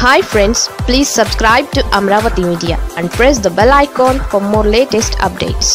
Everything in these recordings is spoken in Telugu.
hi friends please subscribe to Amaravati media and press the bell icon for more latest updates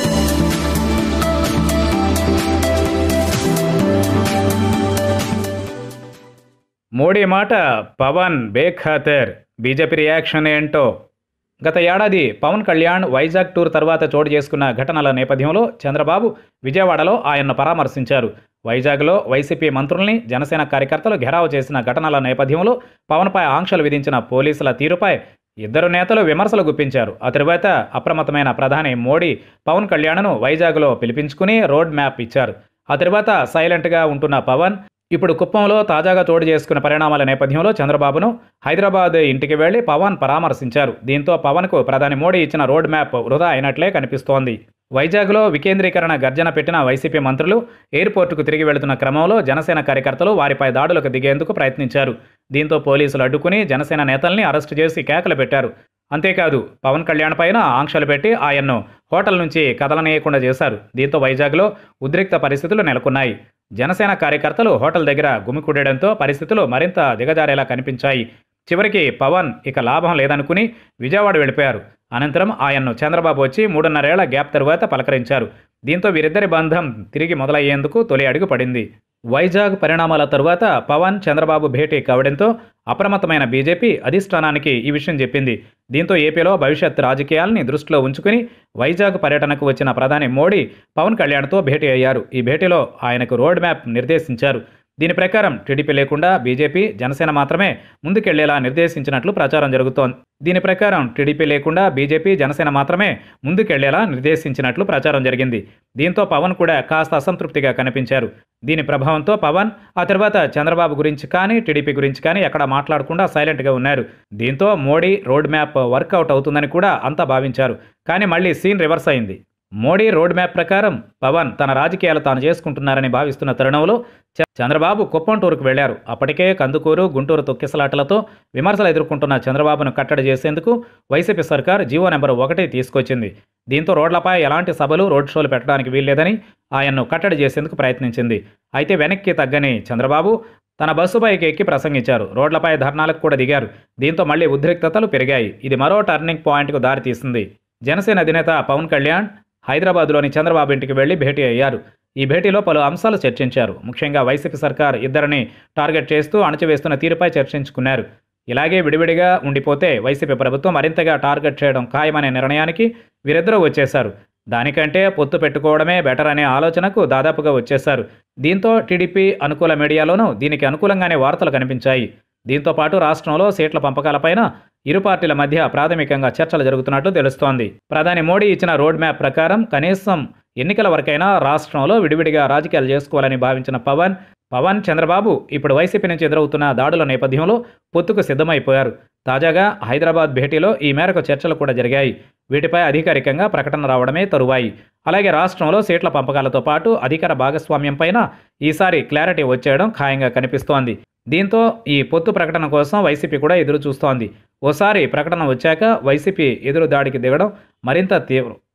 Modi మాట పవన్ బేఖాతర్ బీజేపీ రియాక్షన్ ఏంటో గత ఏడాది పవన్ కళ్యాణ్ వైజాగ్ టూర్ తర్వాత చోటు చేసుకున్న ఘటనల నేపథ్యంలో చంద్రబాబు విజయవాడలో ఆయన్ను పరామర్శించారు వైజాగ్లో వైసీపీ మంత్రుల్ని జనసేన కార్యకర్తలు ఘెరావు చేసిన ఘటనల నేపథ్యంలో పవన్పై ఆంక్షలు విధించిన పోలీసుల తీరుపై ఇద్దరు నేతలు విమర్శలు గుప్పించారు ఆ తరువాత అప్రమత్తమైన ప్రధాని మోడీ పవన్ కళ్యాణ్ను వైజాగ్లో పిలిపించుకుని రోడ్ మ్యాప్ ఇచ్చారు ఆ తరువాత సైలెంట్గా ఉంటున్న పవన్ ఇప్పుడు కుప్పంలో తాజాగా చోటు చేసుకున్న పరిణామాల నేపథ్యంలో చంద్రబాబును హైదరాబాద్ ఇంటికి వెళ్లి పవన్ పరామర్శించారు దీంతో పవన్కు ప్రధాని మోడీ ఇచ్చిన రోడ్ మ్యాప్ వృధా అయినట్లే కనిపిస్తోంది వైజాగ్లో వికేంద్రీకరణ గర్జన పెట్టిన వైసీపీ మంత్రులు ఎయిర్పోర్టుకు తిరిగి వెళుతున్న క్రమంలో జనసేన కార్యకర్తలు వారిపై దాడులకు దిగేందుకు ప్రయత్నించారు దీంతో పోలీసులు అడ్డుకుని జనసేన నేతల్ని అరెస్టు చేసి కేకలు పెట్టారు అంతేకాదు పవన్ కళ్యాణ్ పైన ఆంక్షలు పెట్టి ఆయన్ను హోటల్ నుంచి కదలనీయకుండా చేశారు దీంతో వైజాగ్లో ఉద్రిక్త పరిస్థితులు నెలకొన్నాయి జనసేన కార్యకర్తలు హోటల్ దగ్గర గుమికూడడంతో పరిస్థితులు మరింత దిగజారేలా కనిపించాయి చివరికి పవన్ ఇక లాభం లేదనుకుని విజయవాడ వెళ్ళిపోయారు అనంతరం ఆయన్ను చంద్రబాబు వచ్చి మూడున్నరేళ్ల గ్యాప్ తరువాత పలకరించారు దీంతో వీరిద్దరి బంధం తిరిగి మొదలయ్యేందుకు తొలి అడుగు పడింది వైజాగ్ పరిణామాల తరువాత పవన్ చంద్రబాబు భేటీ కావడంతో అప్రమత్తమైన బీజేపీ అధిష్టానానికి ఈ విషయం చెప్పింది దీంతో ఏపీలో భవిష్యత్ రాజకీయాల్ని దృష్టిలో ఉంచుకుని వైజాగ్ పర్యటనకు వచ్చిన ప్రధాని మోడీ పవన్ కళ్యాణ్తో భేటీ అయ్యారు ఈ భేటీలో ఆయనకు రోడ్ మ్యాప్ నిర్దేశించారు దీని ప్రకారం టీడీపీ లేకుండా బీజేపీ జనసేన మాత్రమే ముందుకెళ్లేలా నిర్దేశించినట్లు ప్రచారం జరుగుతోంది దీని ప్రకారం టీడీపీ లేకుండా బీజేపీ జనసేన మాత్రమే ముందుకెళ్లేలా నిర్దేశించినట్లు ప్రచారం జరిగింది దీంతో పవన్ కూడా కాస్త అసంతృప్తిగా కనిపించారు దీని ప్రభావంతో పవన్ ఆ తర్వాత చంద్రబాబు గురించి కానీ టీడీపీ గురించి కానీ ఎక్కడ మాట్లాడకుండా సైలెంట్గా ఉన్నారు దీంతో మోడీ రోడ్ మ్యాప్ వర్కౌట్ అవుతుందని కూడా అంతా భావించారు కానీ మళ్ళీ సీన్ రివర్స్ అయింది మోడీ రోడ్ మ్యాప్ ప్రకారం పవన్ తన రాజకీయాలు తాను చేసుకుంటున్నారని భావిస్తున్న తరుణంలో చ- చంద్రబాబు కుప్పం టూరుకు వెళ్లారు అప్పటికే కందుకూరు గుంటూరు తొక్కిసలాటలతో విమర్శలు ఎదుర్కొంటున్న చంద్రబాబును కట్టడి చేసేందుకు వైసీపీ సర్కార్ జీవో నెంబర్ ఒకటి తీసుకొచ్చింది దీంతో రోడ్లపై ఎలాంటి సభలు రోడ్ షోలు పెట్టడానికి వీల్లేదని ఆయన్ను కట్టడి చేసేందుకు ప్రయత్నించింది అయితే వెనక్కి తగ్గని చంద్రబాబు తన బస్సుపైకి ఎక్కి ప్రసంగించారు రోడ్లపై ధర్నాలకు కూడా దిగారు దీంతో మళ్లీ ఉద్రిక్తతలు పెరిగాయి ఇది మరో టర్నింగ్ పాయింట్కు దారితీసింది జనసేన అధినేత పవన్ కళ్యాణ్ హైదరాబాద్లోని చంద్రబాబు ఇంటికి వెళ్లి భేటీ అయ్యారు ఈ భేటీలో పలు అంశాలు చర్చించారు ముఖ్యంగా వైసీపీ సర్కార్ ఇద్దరిని టార్గెట్ చేస్తూ అణచివేస్తున్న తీరుపై చర్చించుకున్నారు ఇలాగే విడివిడిగా ఉండిపోతే వైసీపీ ప్రభుత్వం మరింతగా టార్గెట్ చేయడం ఖాయమనే నిర్ణయానికి వీరిద్దరూ వచ్చేశారు దానికంటే పొత్తు పెట్టుకోవడమే బెటర్ అనే ఆలోచనకు దాదాపుగా వచ్చేశారు దీంతో టీడీపీ అనుకూల మీడియాలోనూ దీనికి అనుకూలంగానే వార్తలు కనిపించాయి దీంతో పాటు రాష్ట్రంలో సీట్ల పంపకాలపైన ఇరు పార్టీల మధ్య ప్రాథమికంగా చర్చలు జరుగుతున్నట్లు తెలుస్తోంది ప్రధాని మోడీ ఇచ్చిన రోడ్ మ్యాప్ ప్రకారం కనీసం ఎన్నికల వరకైనా రాష్ట్రంలో విడివిడిగా రాజకీయాలు చేసుకోవాలని భావించిన పవన్ పవన్ చంద్రబాబు ఇప్పుడు వైసీపీ నుంచి ఎదురవుతున్న దాడుల నేపథ్యంలో పొత్తుకు సిద్ధమైపోయారు తాజాగా హైదరాబాద్ భేటీలో ఈ మేరకు చర్చలు కూడా జరిగాయి వీటిపై అధికారికంగా ప్రకటన రావడమే తరువాయి అలాగే రాష్ట్రంలో సీట్ల పంపకాలతో పాటు అధికార భాగస్వామ్యం పైన ఈసారి క్లారిటీ వచ్చేయడం ఖాయంగా కనిపిస్తోంది దీంతో ఈ పొత్తు ప్రకటన కోసం వైసీపీ కూడా ఎదురు చూస్తోంది ఓసారి ప్రకటన వచ్చాక వైసీపీ ఎదురు దాడికి దిగడం మరింత తీవ్రం